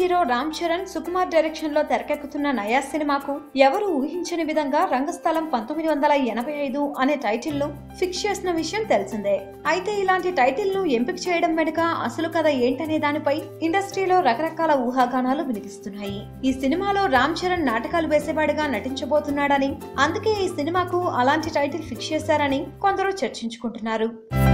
hero Ram Charan Sukumar direction లో తెరకెక్కుతున్న నయా సినిమాకు ఎవరు ఊహించని విధంగా రంగస్థలం పంతొమ్మిది వందల ఎనభై ఐదు అనే టైటిల్ ను ఫిక్స్ చేసిన విషయం తెలిసిందే అయితే ఇలాంటి టైటిల్ ను ఎంపిక చేయడం వెనుక అసలు కథ ఏంటనే దానిపై ఇండస్ట్రీలో రకరకాల ఊహాగానాలు వినిపిస్తున్నాయి ఈ సినిమాలో రామ్ చరణ్ నాటకాలు వేసేవాడిగా నటించబోతున్నాడని అందుకే ఈ సినిమాకు అలాంటి టైటిల్ ఫిక్స్ చేశారని కొందరు చర్చించుకుంటున్నారు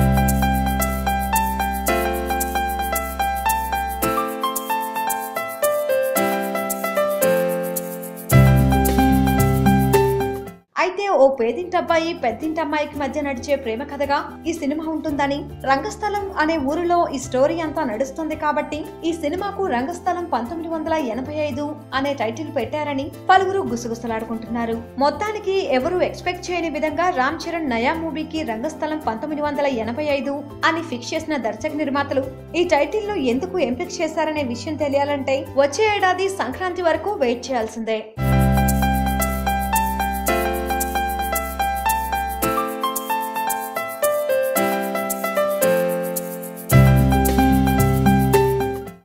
అయితే ఓ పేదింటబ్బాయి పెద్దింటమ్మాయికి మధ్య నడిచే ప్రేమ కథగా ఈ సినిమా ఉంటుందని రంగస్థలం అనే ఊరిలో ఈ స్టోరీ అంతా నడుస్తుంది కాబట్టి ఈ సినిమాకు రంగస్థలం పంతొమ్మిది వందల ఎనభై ఐదు అనే టైటిల్ పెట్టారని పలువురు గుసగుసలాడుకుంటున్నారు మొత్తానికి ఎవరు ఎక్స్పెక్ట్ చేయని విధంగా రామ్ చరణ్ నయా మూవీకి రంగస్థలం పంతొమ్మిది వందల ఎనభై ఐదు అని ఫిక్స్ చేసిన దర్శక నిర్మాతలు ఈ టైటిల్ ను ఎందుకు ఎంపిక చేశారనే విషయం తెలియాలంటే వచ్చే ఏడాది సంక్రాంతి వరకు వెయిట్ చేయాల్సిందే